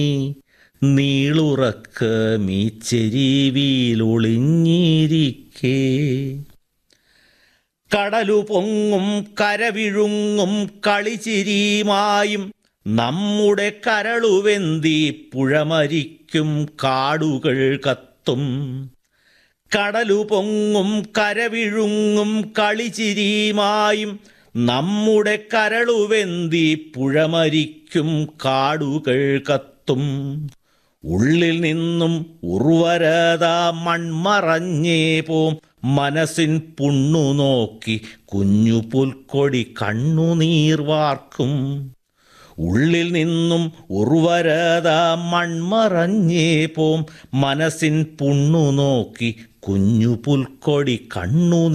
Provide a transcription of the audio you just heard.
നീളുറക്കമീ ചെരിവിയിലൊളിഞ്ഞിരിക്കേ കടലു പൊങ്ങും കരവിഴുങ്ങും കളിച്ചിരിയുമായും നമ്മുടെ കരളുവെന്തി പുഴമരിക്കും കാടുകൾ കത്തും കടലു പൊങ്ങും കരവിഴുങ്ങും കളിച്ചിരിയുമായും നമ്മുടെ കരളുവെന്തി പുഴമരിക്കും കാടുകൾ കത്തും ഉള്ളിൽ നിന്നും ഉർവരത മൺമറഞ്ഞേ പോം മനസ്സിൻ പുണ്ണു നോക്കി കുഞ്ഞു പുൽക്കൊടി കണ്ണുനീർ വാർക്കും ഉള്ളിൽ നിന്നും ഉർവരത മൺമറഞ്ഞേ പോം മനസ്സിൻ പുണ്ണു നോക്കി കുഞ്ഞു പുൽക്കൊടി കണ്ണു